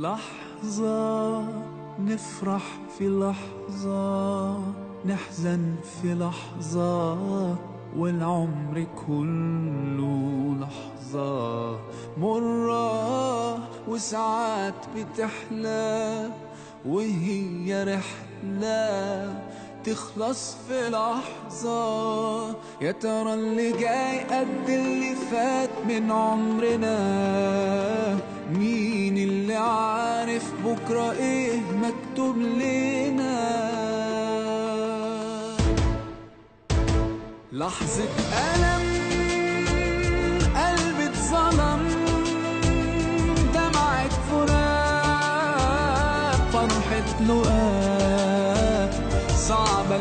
لحظة نفرح في لحظة نحزن في لحظة والعمر كله لحظة مرة وساعات بتحلى وهي رحلة تخلص في لحظة يا ترى اللي جاي قد اللي فات من عمرنا مين اللي عارف بكرة ايه مكتوب لنا لحظة ألم قلبي اتظلم دمعة فراق فرحة لقاء صعبة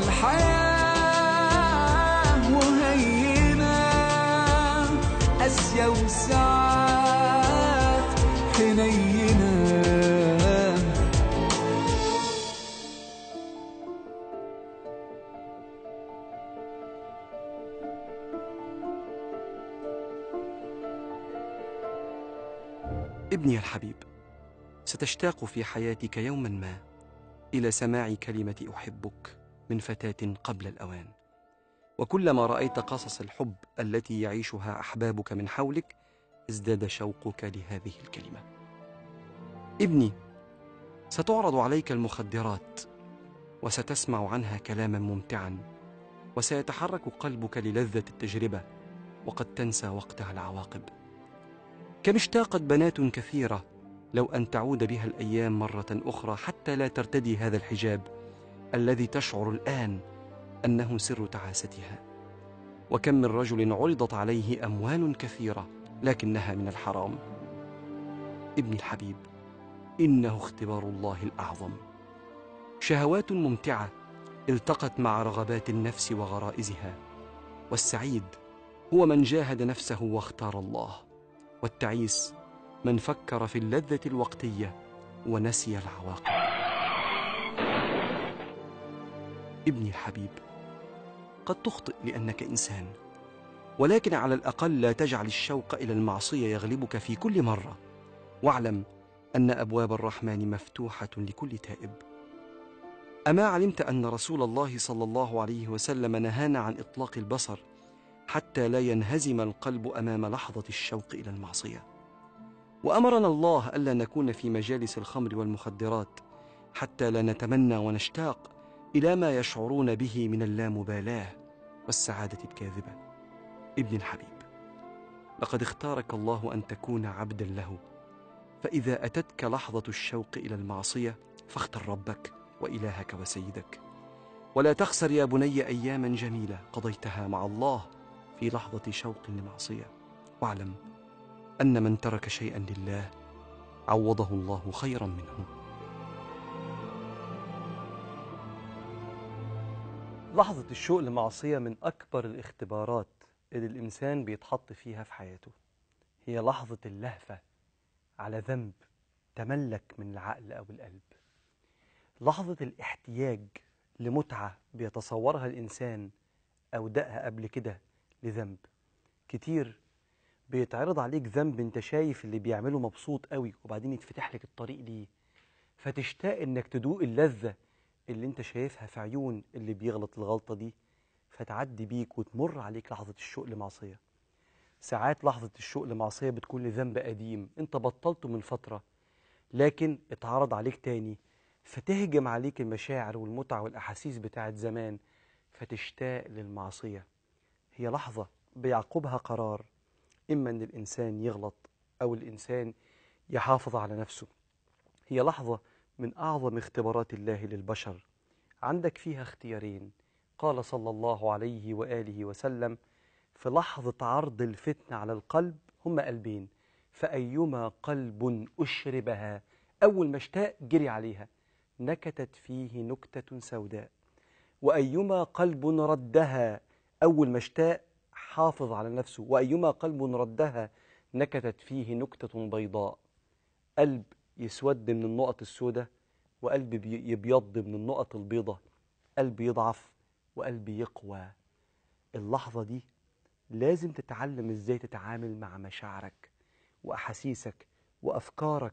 الحياة وهينة قاسية وساعات حنينة ابني الحبيب ستشتاق في حياتك يوما ما الى سماع كلمه احبك من فتاه قبل الاوان وكلما رايت قصص الحب التي يعيشها احبابك من حولك ازداد شوقك لهذه الكلمه ابني ستعرض عليك المخدرات وستسمع عنها كلاما ممتعا وسيتحرك قلبك للذه التجربه وقد تنسى وقتها العواقب كم اشتاقت بنات كثيره لو ان تعود بها الايام مره اخرى حتى لا ترتدي هذا الحجاب الذي تشعر الان انه سر تعاستها وكم من رجل عرضت عليه اموال كثيره لكنها من الحرام ابني الحبيب انه اختبار الله الاعظم شهوات ممتعه التقت مع رغبات النفس وغرائزها والسعيد هو من جاهد نفسه واختار الله والتعيس من فكر في اللذة الوقتية ونسي العواقب. ابني الحبيب، قد تخطئ لأنك إنسان، ولكن على الأقل لا تجعل الشوق إلى المعصية يغلبك في كل مرة، واعلم أن أبواب الرحمن مفتوحة لكل تائب. أما علمت أن رسول الله صلى الله عليه وسلم نهانا عن إطلاق البصر حتى لا ينهزم القلب امام لحظه الشوق الى المعصيه وامرنا الله الا نكون في مجالس الخمر والمخدرات حتى لا نتمنى ونشتاق الى ما يشعرون به من اللامبالاه والسعاده الكاذبه ابني الحبيب لقد اختارك الله ان تكون عبدا له فاذا اتتك لحظه الشوق الى المعصيه فاختر ربك والهك وسيدك ولا تخسر يا بني اياما جميله قضيتها مع الله في لحظة شوق لمعصية واعلم أن من ترك شيئا لله عوضه الله خيرا منه لحظة الشوق لمعصية من أكبر الاختبارات اللي الإنسان بيتحط فيها في حياته هي لحظة اللهفة على ذنب تملك من العقل أو القلب لحظة الاحتياج لمتعة بيتصورها الإنسان أو دقها قبل كده لذنب كتير بيتعرض عليك ذنب انت شايف اللي بيعمله مبسوط قوي وبعدين يتفتح لك الطريق ليه فتشتاق انك تدوق اللذة اللي انت شايفها في عيون اللي بيغلط الغلطة دي فتعدي بيك وتمر عليك لحظة الشوق لمعصية ساعات لحظة الشوق لمعصية بتكون لذنب قديم انت بطلته من فترة لكن اتعرض عليك تاني فتهجم عليك المشاعر والمتع والأحاسيس بتاعت زمان فتشتاق للمعصية هي لحظة بيعقبها قرار إما أن الإنسان يغلط أو الإنسان يحافظ على نفسه هي لحظة من أعظم اختبارات الله للبشر عندك فيها اختيارين قال صلى الله عليه وآله وسلم في لحظة عرض الفتنة على القلب هما قلبين فأيما قلب أشربها أول ما اشتاق جري عليها نكتت فيه نكتة سوداء وأيما قلب ردها أول ما اشتاق حافظ على نفسه وأيما قلب ردها نكتت فيه نكتة بيضاء قلب يسود من النقط السوداء وقلب بي- يبيض من النقط البيضاء قلب يضعف وقلب يقوى اللحظة دي لازم تتعلم ازاي تتعامل مع مشاعرك وأحاسيسك وأفكارك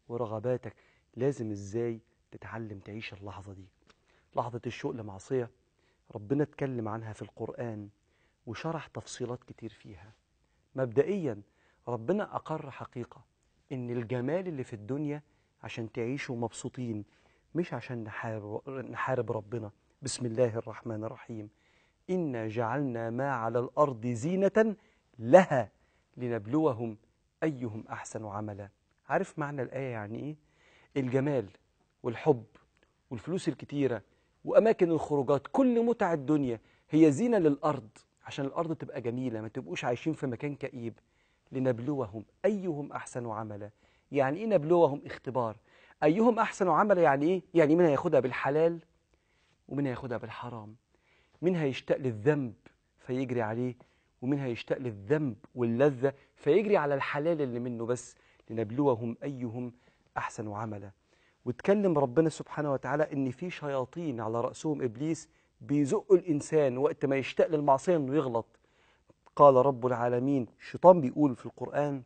ورغباتك لازم ازاي تتعلم تعيش اللحظة دي لحظة الشوق لمعصية ربنا اتكلم عنها في القرآن وشرح تفصيلات كتير فيها مبدئيا ربنا أقر حقيقة إن الجمال اللي في الدنيا عشان تعيشوا مبسوطين مش عشان نحارب, نحارب ربنا بسم الله الرحمن الرحيم إنا جعلنا ما على الأرض زينة لها لنبلوهم أيهم أحسن عملا عارف معنى الآية يعني إيه؟ الجمال والحب والفلوس الكتيرة وأماكن الخروجات كل متع الدنيا هي زينة للأرض عشان الأرض تبقى جميلة ما تبقوش عايشين في مكان كئيب لنبلوهم أيهم أحسن عملا يعني إيه نبلوهم اختبار أيهم أحسن عملا يعني إيه؟ يعني مين هياخدها بالحلال ومين هياخدها بالحرام مين هيشتاق للذنب فيجري عليه ومين هيشتاق للذنب واللذة فيجري على الحلال اللي منه بس لنبلوهم أيهم أحسن عملا واتكلم ربنا سبحانه وتعالى إن في شياطين على رأسهم إبليس بيزقوا الإنسان وقت ما يشتاق للمعصية إنه يغلط قال رب العالمين الشيطان بيقول في القرآن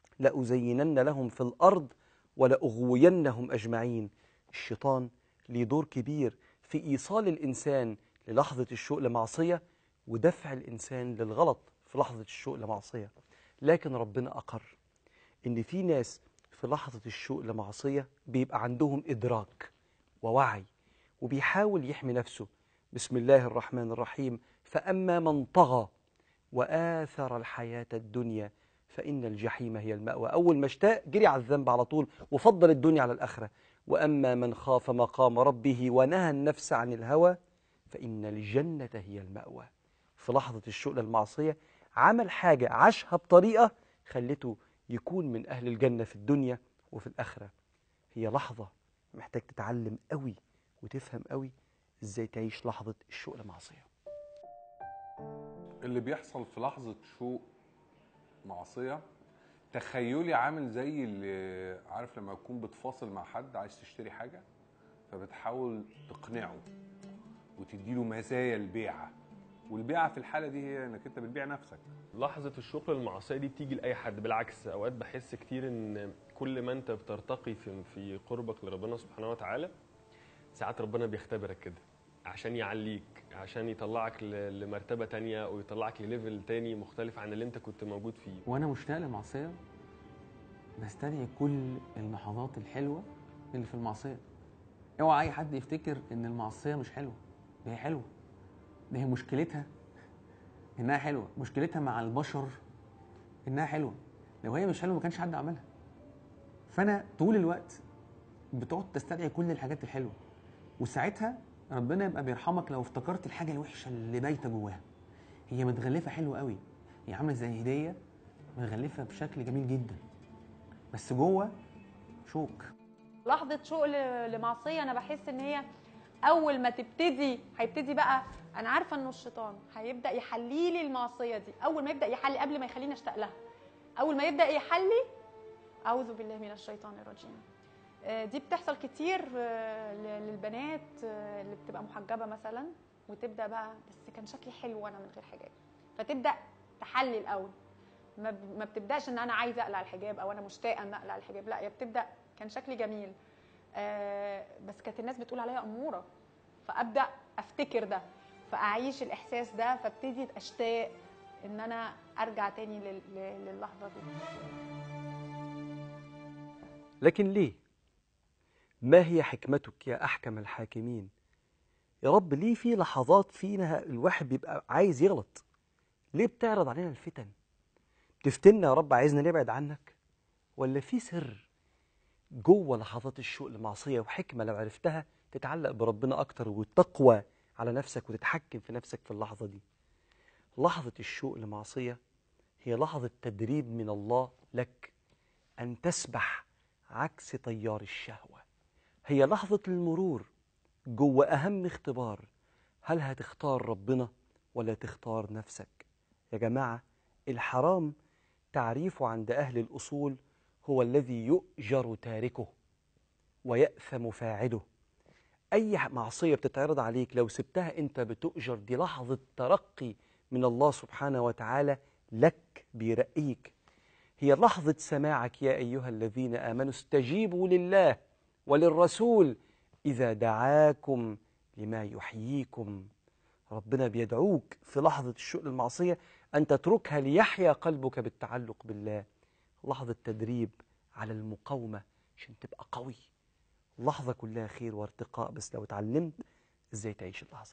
لأزينن لهم في الأرض ولأغوينهم أجمعين الشيطان ليه دور كبير في إيصال الإنسان للحظة الشوق لمعصية ودفع الإنسان للغلط في لحظة الشوق لمعصية لكن ربنا أقر إن في ناس في لحظة الشوق لمعصية بيبقى عندهم إدراك ووعي وبيحاول يحمي نفسه بسم الله الرحمن الرحيم فأما من طغى وآثر الحياة الدنيا فإن الجحيم هي المأوى أول ما اشتاق جري على الذنب على طول وفضل الدنيا على الآخرة وأما من خاف مقام ربه ونهى النفس عن الهوى فإن الجنة هي المأوى في لحظة الشوق للمعصية عمل حاجة عاشها بطريقة خلته يكون من أهل الجنة في الدنيا وفي الآخرة هي لحظة محتاج تتعلم قوي وتفهم قوي ازاي تعيش لحظة الشوق لمعصية اللي بيحصل في لحظة شوق معصية تخيلي عامل زي اللي عارف لما تكون بتفاصل مع حد عايز تشتري حاجة فبتحاول تقنعه وتديله مزايا البيعة والبيعة في الحالة دي هي انك انت بتبيع نفسك لحظة الشوق للمعصية دي بتيجي لأي حد بالعكس أوقات بحس كتير إن كل ما أنت بترتقي في في قربك لربنا سبحانه وتعالى ساعات ربنا بيختبرك كده عشان يعليك عشان يطلعك ل- لمرتبة تانية ويطلعك لليفل تاني مختلف عن اللي أنت كنت موجود فيه وانا مشتاق للمعصيه بستدعي كل اللحظات الحلوه اللي في المعصيه اوعى اي حد يفتكر ان المعصيه مش حلوه ده هي حلوه ده هي مشكلتها انها حلوه مشكلتها مع البشر انها حلوه لو هي مش حلوه ما كانش حد عملها فانا طول الوقت بتقعد تستدعي كل الحاجات الحلوه وساعتها ربنا يبقى بيرحمك لو افتكرت الحاجه الوحشه اللي بايته جواها هي متغلفه حلوه قوي هي عامله زي هديه متغلفه بشكل جميل جدا بس جوه شوك لحظه شوق ل- لمعصيه انا بحس ان هي اول ما تبتدي هيبتدي بقى انا عارفه انه الشيطان هيبدا يحلي لي المعصيه دي اول ما يبدا يحلي قبل ما يخليني اشتاق لها اول ما يبدا يحلي اعوذ بالله من الشيطان الرجيم آه، دي بتحصل كتير آه، ل- للبنات آه، اللي بتبقى محجبه مثلا وتبدا بقى بس كان شكلي حلو وانا من غير حجاب فتبدا تحلي الاول ما ب- ما بتبداش ان انا عايزه اقلع الحجاب او انا مشتاقه ان اقلع الحجاب لا هي بتبدا كان شكلي جميل آه، بس كانت الناس بتقول عليا اموره فابدا افتكر ده فاعيش الاحساس ده فابتدي اشتاق ان انا ارجع تاني لل- لل- للحظه دي لكن ليه؟ ما هي حكمتك يا أحكم الحاكمين؟ يا رب ليه في لحظات فينا الواحد بيبقى عايز يغلط؟ ليه بتعرض علينا الفتن؟ بتفتنا يا رب عايزنا نبعد عنك؟ ولا في سر جوه لحظات الشوق لمعصية وحكمة لو عرفتها تتعلق بربنا أكتر وتقوى على نفسك وتتحكم في نفسك في اللحظة دي لحظة الشوق لمعصية هي لحظة تدريب من الله لك أن تسبح عكس تيار الشهوة هي لحظة المرور جوه أهم اختبار هل هتختار ربنا ولا تختار نفسك يا جماعة الحرام تعريفه عند أهل الأصول هو الذي يؤجر تاركه ويأثم فاعله أي معصية بتتعرض عليك لو سبتها أنت بتؤجر دي لحظة ترقي من الله سبحانه وتعالى لك بيرقيك هي لحظة سماعك يا أيها الذين آمنوا استجيبوا لله وللرسول إذا دعاكم لما يحييكم ربنا بيدعوك في لحظة الشوق للمعصية أن تتركها ليحيا قلبك بالتعلق بالله لحظة تدريب على المقاومة عشان تبقى قوي لحظة كلها خير وارتقاء بس لو اتعلمت ازاي تعيش اللحظة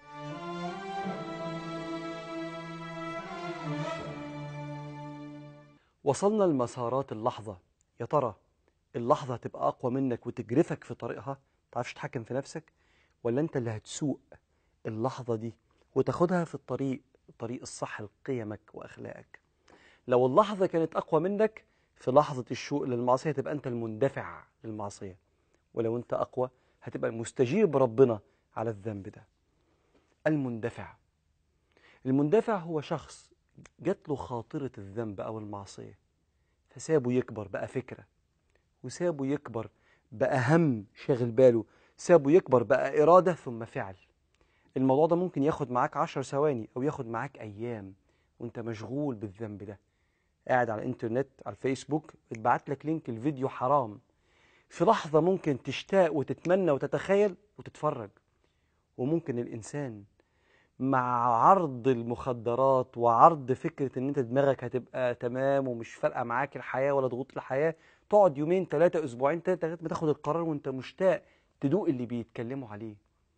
وصلنا لمسارات اللحظة يا ترى اللحظة هتبقى أقوى منك وتجرفك في طريقها تعرفش تتحكم في نفسك ولا أنت اللي هتسوق اللحظة دي وتاخدها في الطريق الطريق الصح لقيمك وأخلاقك لو اللحظة كانت أقوى منك في لحظة الشوق للمعصية تبقى أنت المندفع للمعصية ولو أنت أقوى هتبقى المستجيب ربنا على الذنب ده المندفع المندفع هو شخص جات له خاطرة الذنب أو المعصية فسابه يكبر بقى فكرة وسابه يكبر بقى هم شاغل باله سابه يكبر بقى إرادة ثم فعل الموضوع ده ممكن ياخد معاك عشر ثواني أو ياخد معاك أيام وانت مشغول بالذنب ده قاعد على الانترنت على الفيسبوك اتبعت لك لينك الفيديو حرام في لحظة ممكن تشتاق وتتمنى وتتخيل وتتفرج وممكن الإنسان مع عرض المخدرات وعرض فكرة ان انت دماغك هتبقى تمام ومش فارقة معاك الحياة ولا ضغوط الحياة تقعد يومين ثلاثة اسبوعين ثلاثة لغاية ما تاخد القرار وانت مشتاق تدوق اللي بيتكلموا عليه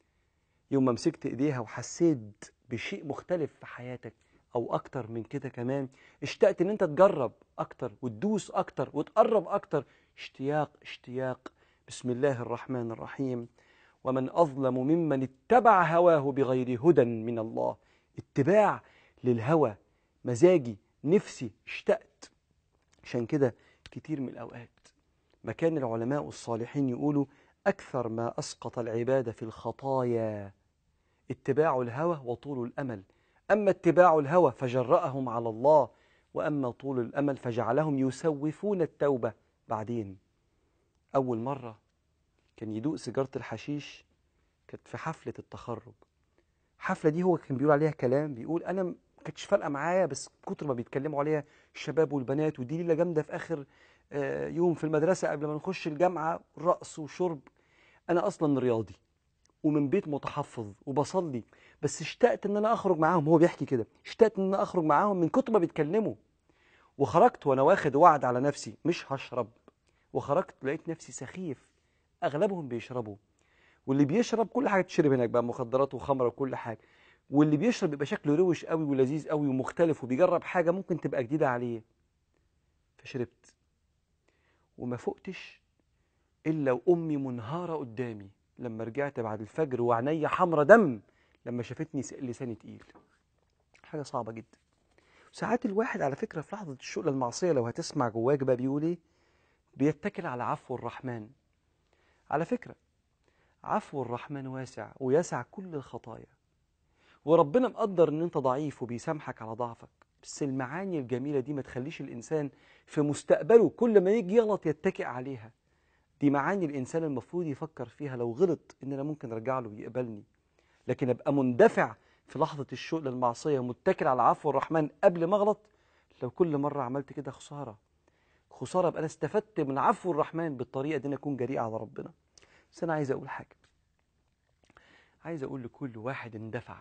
يوم ما مسكت ايديها وحسيت بشيء مختلف في حياتك او اكتر من كده كمان اشتقت ان انت تجرب اكتر وتدوس اكتر وتقرب اكتر اشتياق اشتياق بسم الله الرحمن الرحيم ومن اظلم ممن اتبع هواه بغير هدى من الله اتباع للهوى مزاجي نفسي اشتقت عشان كده كتير من الاوقات مكان العلماء الصالحين يقولوا اكثر ما اسقط العباد في الخطايا اتباع الهوى وطول الامل اما اتباع الهوى فجرأهم على الله واما طول الامل فجعلهم يسوفون التوبه بعدين اول مره كان يدوق سيجاره الحشيش كانت في حفله التخرج الحفله دي هو كان بيقول عليها كلام بيقول انا ما كانتش فارقه معايا بس كتر ما بيتكلموا عليها الشباب والبنات ودي ليله جامده في اخر آه، يوم في المدرسه قبل ما نخش الجامعه رقص وشرب انا اصلا رياضي ومن بيت متحفظ وبصلي بس اشتقت ان انا اخرج معاهم هو بيحكي كده اشتقت ان انا اخرج معاهم من كتر ما بيتكلموا وخرجت وانا واخد وعد على نفسي مش هشرب وخرجت لقيت نفسي سخيف اغلبهم بيشربوا واللي بيشرب كل حاجه تشرب هناك بقى مخدرات وخمره وكل حاجه واللي بيشرب يبقى شكله روش قوي ولذيذ قوي ومختلف وبيجرب حاجه ممكن تبقى جديده عليه فشربت وما فقتش الا وامي منهاره قدامي لما رجعت بعد الفجر وعينيا حمرة دم لما شافتني س- لساني تقيل حاجه صعبه جدا ساعات الواحد على فكره في لحظه الشوق للمعصيه لو هتسمع جواك بقى بيقول ايه بيتكل على عفو الرحمن على فكره عفو الرحمن واسع ويسع كل الخطايا وربنا مقدر ان انت ضعيف وبيسامحك على ضعفك بس المعاني الجميله دي ما تخليش الانسان في مستقبله كل ما يجي يغلط يتكئ عليها دي معاني الانسان المفروض يفكر فيها لو غلط ان انا ممكن ارجع له ويقبلني لكن ابقى مندفع في لحظه الشوق للمعصيه متكل على عفو الرحمن قبل ما اغلط لو كل مره عملت كده خساره خساره ابقى انا استفدت من عفو الرحمن بالطريقه دي انا اكون جريء على ربنا بس انا عايز اقول حاجه عايز اقول لكل واحد اندفع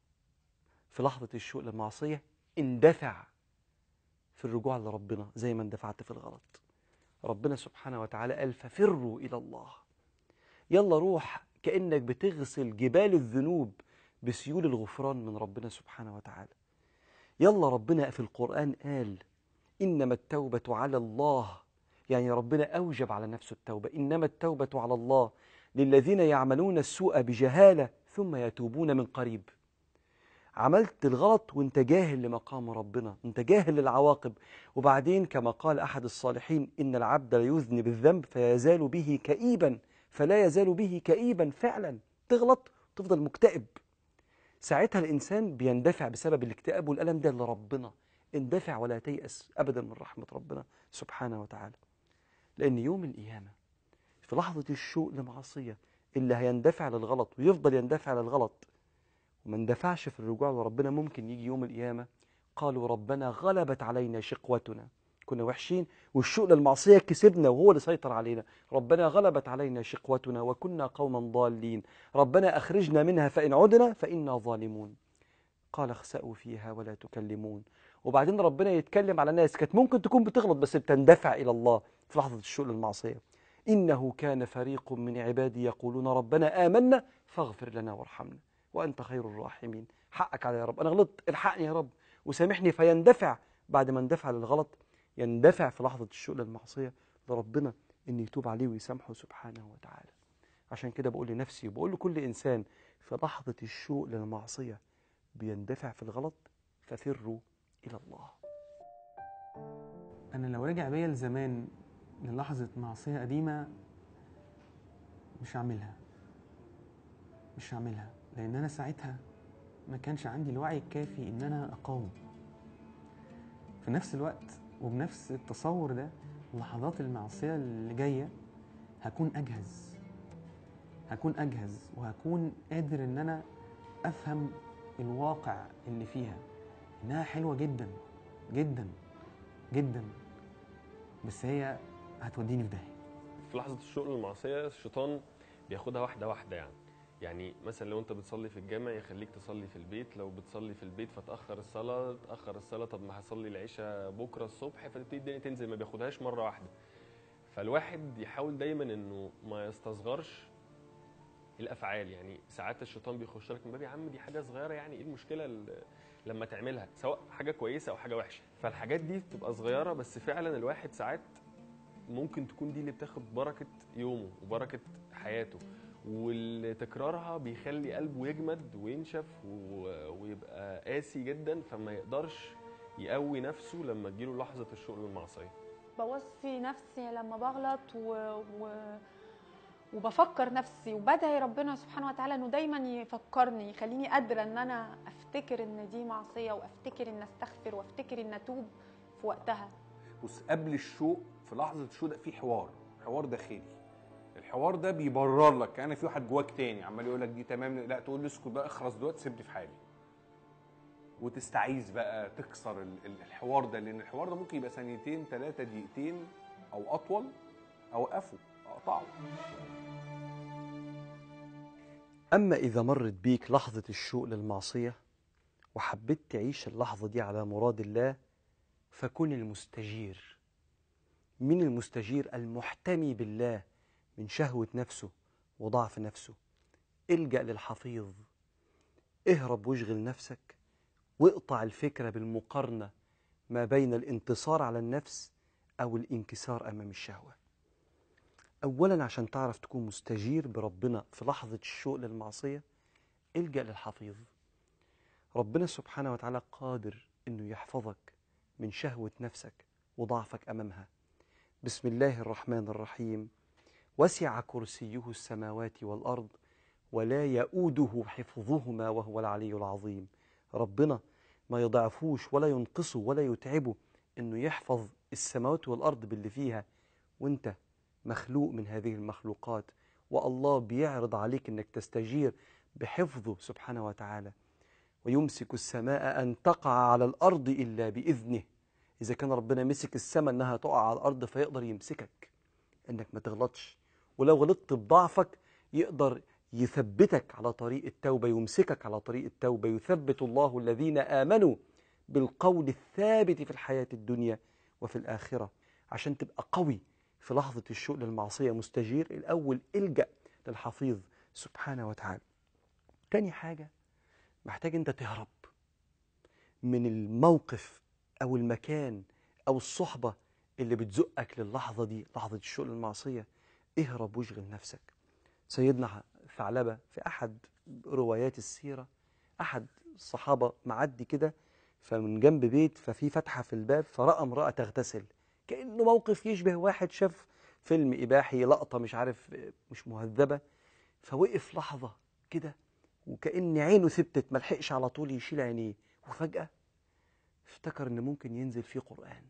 في لحظه الشوق للمعصيه اندفع في الرجوع لربنا زي ما اندفعت في الغلط ربنا سبحانه وتعالى قال ففروا الى الله يلا روح كانك بتغسل جبال الذنوب بسيول الغفران من ربنا سبحانه وتعالى يلا ربنا في القران قال انما التوبه على الله يعني ربنا اوجب على نفسه التوبه انما التوبه على الله للذين يعملون السوء بجهاله ثم يتوبون من قريب عملت الغلط وانت جاهل لمقام ربنا انت جاهل للعواقب وبعدين كما قال احد الصالحين ان العبد ليذنب الذنب فيزال به كئيبا فلا يزال به كئيبا فعلا تغلط تفضل مكتئب ساعتها الانسان بيندفع بسبب الاكتئاب والالم ده لربنا اندفع ولا تيأس ابدا من رحمه ربنا سبحانه وتعالى لان يوم القيامه في لحظه الشوق لمعصيه اللي هيندفع للغلط ويفضل يندفع للغلط وما اندفعش في الرجوع لربنا ممكن يجي يوم القيامة قالوا ربنا غلبت علينا شقوتنا كنا وحشين والشوق للمعصية كسبنا وهو اللي سيطر علينا ربنا غلبت علينا شقوتنا وكنا قوما ضالين ربنا أخرجنا منها فإن عدنا فإنا ظالمون قال اخسأوا فيها ولا تكلمون وبعدين ربنا يتكلم على ناس كانت ممكن تكون بتغلط بس بتندفع إلى الله في لحظة الشوق للمعصية إنه كان فريق من عبادي يقولون ربنا آمنا فاغفر لنا وارحمنا وأنت خير الراحمين حقك على يا رب أنا غلطت الحقني يا رب وسامحني فيندفع بعد ما اندفع للغلط يندفع في لحظة الشوق للمعصية لربنا إن يتوب عليه ويسامحه سبحانه وتعالى عشان كده بقول لنفسي وبقول لكل إنسان في لحظة الشوق للمعصية بيندفع في الغلط ففروا إلى الله انا لو رجع بيا لزمان للحظه معصيه قديمه مش هعملها مش هعملها لان انا ساعتها ما كانش عندي الوعي الكافي ان انا اقاوم في نفس الوقت وبنفس التصور ده لحظات المعصيه اللي جايه هكون اجهز هكون اجهز وهكون قادر ان انا افهم الواقع اللي فيها انها حلوه جدا جدا جدا بس هي هتوديني في داهيه في لحظه الشوق للمعصيه الشيطان بياخدها واحده واحده يعني يعني مثلا لو انت بتصلي في الجامع يخليك تصلي في البيت لو بتصلي في البيت فتاخر الصلاه تاخر الصلاه طب ما هصلي العشاء بكره الصبح فتبتدي الدنيا تنزل ما بياخدهاش مره واحده فالواحد يحاول دايما انه ما يستصغرش الافعال يعني ساعات الشيطان بيخش لك من باب يا عم دي حاجه صغيره يعني ايه المشكله ال- لما تعملها سواء حاجه كويسه او حاجه وحشه فالحاجات دي بتبقى صغيره بس فعلا الواحد ساعات ممكن تكون دي اللي بتاخد بركه يومه وبركه حياته واللي تكرارها بيخلي قلبه يجمد وينشف و- ويبقى قاسي جدا فما يقدرش يقوي نفسه لما تجيله لحظه الشوق للمعصيه بوصي نفسي لما بغلط و... و... وبفكر نفسي وبدعي ربنا سبحانه وتعالى انه دايما يفكرني يخليني قادره ان انا افتكر ان دي معصيه وافتكر ان استغفر وافتكر ان اتوب في وقتها بص قبل الشوق في لحظه الشوق ده في حوار حوار داخلي الحوار ده بيبرر لك كان في واحد جواك تاني عمال يقول لك دي تمام لا تقول له اسكت بقى اخرس دلوقتي سيبني في حالي وتستعيذ بقى تكسر ال- ال- الحوار ده لان الحوار ده ممكن يبقى ثانيتين ثلاثه دقيقتين او اطول اوقفه اقطعه أما إذا مرت بيك لحظة الشوق للمعصية وحبيت تعيش اللحظة دي على مراد الله فكن المستجير من المستجير المحتمي بالله من شهوة نفسه وضعف نفسه الجأ للحفيظ اهرب واشغل نفسك واقطع الفكرة بالمقارنة ما بين الانتصار على النفس أو الانكسار أمام الشهوة أولا عشان تعرف تكون مستجير بربنا في لحظة الشوق للمعصية الجأ للحفيظ ربنا سبحانه وتعالى قادر أنه يحفظك من شهوة نفسك وضعفك أمامها بسم الله الرحمن الرحيم وسع كرسيه السماوات والأرض ولا يؤوده حفظهما وهو العلي العظيم ربنا ما يضعفوش ولا ينقصه ولا يتعبه أنه يحفظ السماوات والأرض باللي فيها وانت مخلوق من هذه المخلوقات والله بيعرض عليك انك تستجير بحفظه سبحانه وتعالى ويمسك السماء ان تقع على الارض الا باذنه اذا كان ربنا مسك السماء انها تقع على الارض فيقدر يمسكك انك ما تغلطش ولو غلطت بضعفك يقدر يثبتك على طريق التوبه يمسكك على طريق التوبه يثبت الله الذين امنوا بالقول الثابت في الحياه الدنيا وفي الاخره عشان تبقى قوي في لحظة الشوق للمعصية مستجير الأول الجأ للحفيظ سبحانه وتعالى تاني حاجة محتاج أنت تهرب من الموقف أو المكان أو الصحبة اللي بتزقك للحظة دي لحظة الشوق للمعصية اهرب واشغل نفسك سيدنا ثعلبة في أحد روايات السيرة أحد الصحابة معدي كده فمن جنب بيت ففي فتحة في الباب فرأى امرأة تغتسل كأنه موقف يشبه واحد شاف فيلم إباحي لقطة مش عارف مش مهذبة فوقف لحظة كده وكأن عينه ثبتت ملحقش على طول يشيل عينيه وفجأة افتكر إن ممكن ينزل فيه قرآن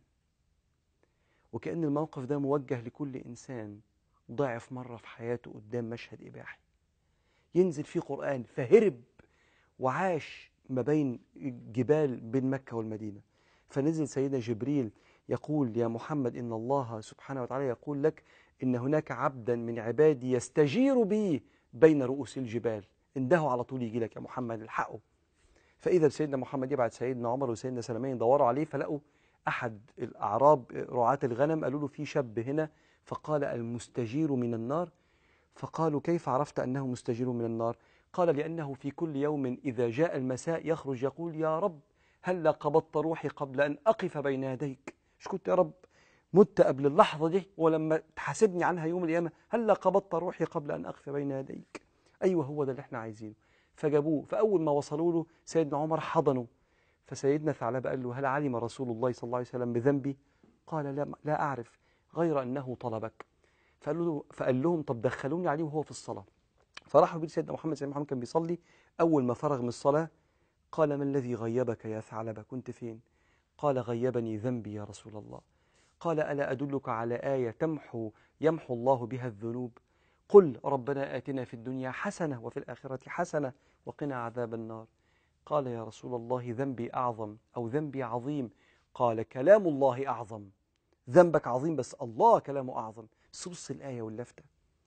وكأن الموقف ده موجه لكل إنسان ضعف مرة في حياته قدام مشهد إباحي ينزل فيه قرآن فهرب وعاش ما بين جبال بين مكة والمدينة فنزل سيدنا جبريل يقول يا محمد إن الله سبحانه وتعالى يقول لك إن هناك عبدا من عبادي يستجير بي بين رؤوس الجبال انده على طول يجي لك يا محمد الحقه فإذا سيدنا محمد يبعت سيدنا عمر وسيدنا سلمان يدوروا عليه فلقوا أحد الأعراب رعاة الغنم قالوا له في شاب هنا فقال المستجير من النار فقالوا كيف عرفت أنه مستجير من النار قال لأنه في كل يوم إذا جاء المساء يخرج يقول يا رب هل قبضت روحي قبل أن أقف بين يديك مش كنت يا رب مت قبل اللحظة دي ولما تحاسبني عنها يوم القيامة هل قبضت روحي قبل أن أقف بين يديك أيوة هو ده اللي احنا عايزينه فجابوه فأول ما وصلوا له سيدنا عمر حضنه فسيدنا ثعلبة قال له هل علم رسول الله صلى الله عليه وسلم بذنبي قال لا, لا أعرف غير أنه طلبك فقال, له فقال لهم طب دخلوني عليه وهو في الصلاة فراحوا بيه سيدنا محمد سيدنا محمد كان بيصلي أول ما فرغ من الصلاة قال ما الذي غيبك يا ثعلبة كنت فين قال غيبني ذنبي يا رسول الله قال ألا أدلك على آية تمحو يمحو الله بها الذنوب قل ربنا آتنا في الدنيا حسنة وفي الآخرة حسنة وقنا عذاب النار قال يا رسول الله ذنبي أعظم أو ذنبي عظيم قال كلام الله أعظم ذنبك عظيم بس الله كلامه أعظم بس بص الآية واللفتة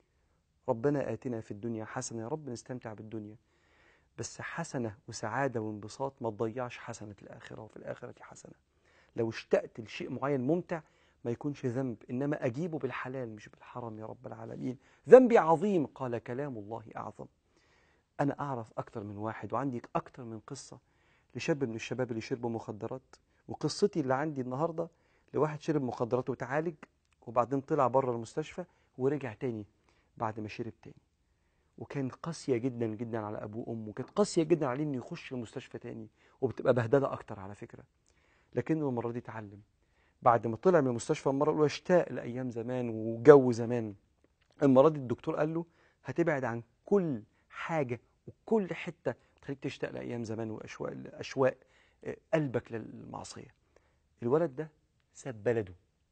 ربنا آتنا في الدنيا حسنة يا رب نستمتع بالدنيا بس حسنة وسعادة وانبساط ما تضيعش حسنة الآخرة وفي الآخرة حسنة لو اشتقت لشيء معين ممتع ما يكونش ذنب إنما أجيبه بالحلال مش بالحرام يا رب العالمين ذنبي عظيم قال كلام الله أعظم أنا أعرف أكتر من واحد وعندي أكتر من قصة لشاب من الشباب اللي شربوا مخدرات وقصتي اللي عندي النهاردة لواحد شرب مخدرات وتعالج وبعدين طلع بره المستشفى ورجع تاني بعد ما شرب تاني وكان قاسية جدا جدا على أبوه وأمه كانت قاسية جدا عليه إنه يخش المستشفى تاني وبتبقى بهدلة أكتر على فكرة لكنه المرة دي اتعلم بعد ما طلع من المستشفى المرة الأولى اشتاق لأيام زمان وجو زمان المرة دي الدكتور قال له هتبعد عن كل حاجة وكل حتة تخليك تشتاق لأيام زمان وأشواق أشواق آه، قلبك للمعصية الولد ده ساب بلده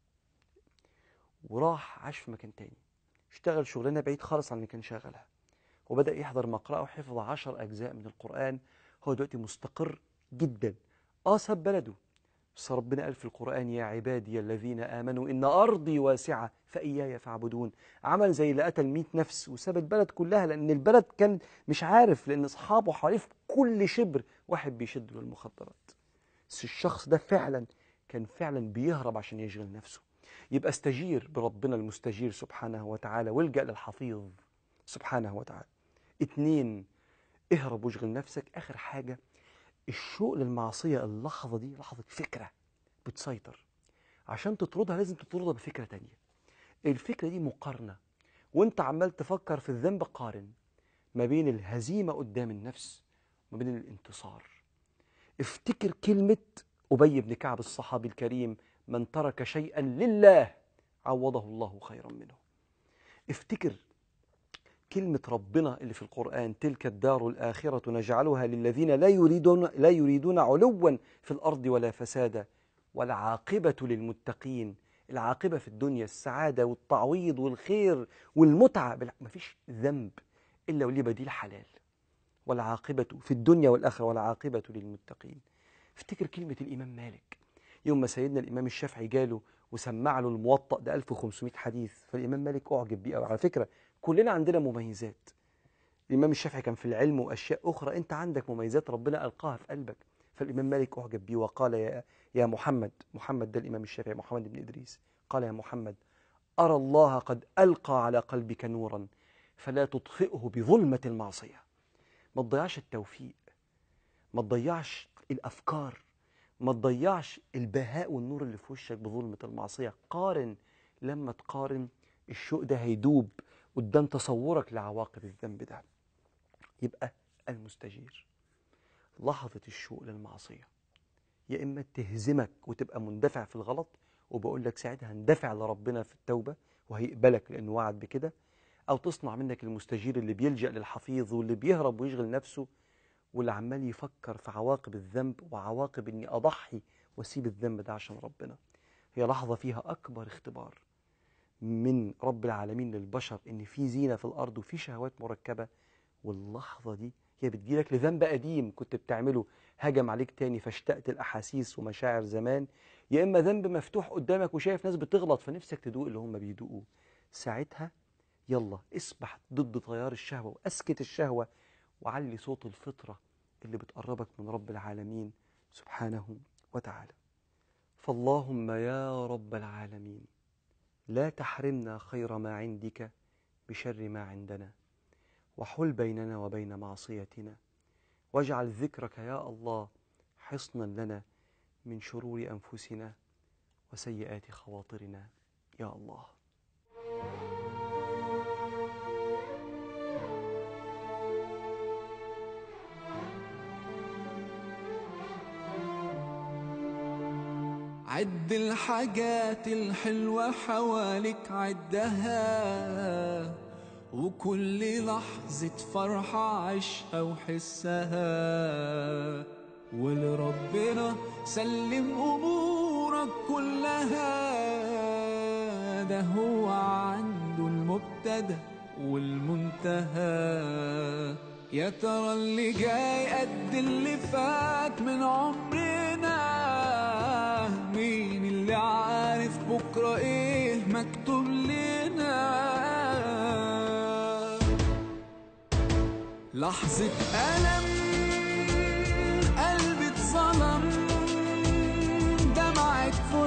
وراح عاش في مكان تاني اشتغل شغلانة بعيد خالص عن اللي كان شغالها وبدأ يحضر مقرأة وحفظ عشر أجزاء من القرآن هو دلوقتي مستقر جدا اه ساب بلده بس ربنا قال في القرآن يا عبادي الذين آمنوا إن أرضي واسعة فإياي فاعبدون عمل زي اللي قتل 100 نفس وساب البلد كلها لأن البلد كان مش عارف لأن أصحابه حواليه في كل شبر واحد بيشد له المخدرات بس الشخص ده فعلا كان فعلا بيهرب عشان يشغل نفسه يبقى استجير بربنا المستجير سبحانه وتعالى والجأ للحفيظ سبحانه وتعالى اتنين اهرب واشغل نفسك آخر حاجة الشوق للمعصية اللحظة دي لحظة فكرة بتسيطر عشان تطردها لازم تطردها بفكرة تانية الفكرة دي مقارنة وانت عمال تفكر في الذنب قارن ما بين الهزيمة قدام النفس وما بين الانتصار افتكر كلمة أبي بن كعب الصحابي الكريم من ترك شيئا لله عوضه الله خيرا منه افتكر كلمة ربنا اللي في القرآن تلك الدار الآخرة نجعلها للذين لا يريدون لا يريدون علوا في الأرض ولا فسادا والعاقبة للمتقين العاقبة في الدنيا السعادة والتعويض والخير والمتعة بال- مفيش ذنب إلا وليه بديل حلال والعاقبة في الدنيا والآخرة والعاقبة للمتقين افتكر كلمة الإمام مالك يوم ما سيدنا الإمام الشافعي جاله وسمع له الموطأ ده 1500 حديث فالإمام مالك أعجب بيه أوي. على فكرة كلنا عندنا مميزات الإمام الشافعي كان في العلم وأشياء أخرى أنت عندك مميزات ربنا ألقاها في قلبك فالإمام مالك أعجب بيه وقال يا, يا محمد محمد ده الإمام الشافعي محمد بن إدريس قال يا محمد أرى الله قد ألقى على قلبك نورا فلا تطفئه بظلمة المعصية ما تضيعش التوفيق ما تضيعش الأفكار ما تضيعش البهاء والنور اللي في وشك بظلمة المعصية قارن لما تقارن الشوق ده هيدوب قدام تصورك لعواقب الذنب ده يبقى المستجير لحظة الشوق للمعصية يا إما تهزمك وتبقى مندفع في الغلط وبقول لك ساعتها هندفع لربنا في التوبة وهيقبلك لأنه وعد بكده أو تصنع منك المستجير اللي بيلجأ للحفيظ واللي بيهرب ويشغل نفسه واللي عمال يفكر في عواقب الذنب وعواقب إني أضحي وأسيب الذنب ده عشان ربنا هي لحظة فيها أكبر اختبار من رب العالمين للبشر إن في زينة في الأرض وفي شهوات مركبة واللحظة دي هي بتجيلك لذنب قديم كنت بتعمله هجم عليك تاني فاشتقت الأحاسيس ومشاعر زمان يا إما ذنب مفتوح قدامك وشايف ناس بتغلط فنفسك تدوق اللي هم بيدوقوه ساعتها يلا اسبح ضد تيار الشهوة وأسكت الشهوة وعلي صوت الفطرة اللي بتقربك من رب العالمين سبحانه وتعالى فاللهم يا رب العالمين لا تحرمنا خير ما عندك بشر ما عندنا وحل بيننا وبين معصيتنا واجعل ذكرك يا الله حصنا لنا من شرور أنفسنا وسيئات خواطرنا يا الله عد الحاجات الحلوة حواليك عدها وكل لحظة فرحة عيشها وحسها ولربنا سلم أمورك كلها ده هو عنده المبتدأ والمنتهى يا ترى اللي جاي قد اللي فات من عمرنا مين اللي عارف بكرة ايه مكتوب لنا لحظة ألم قلبي اتظلم دمعة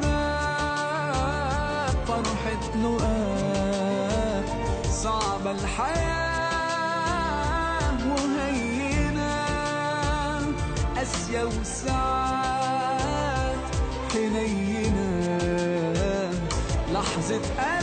فراق فرحة لقاء صعبة الحياة وهينة قاسية وساعات حنينة لحظة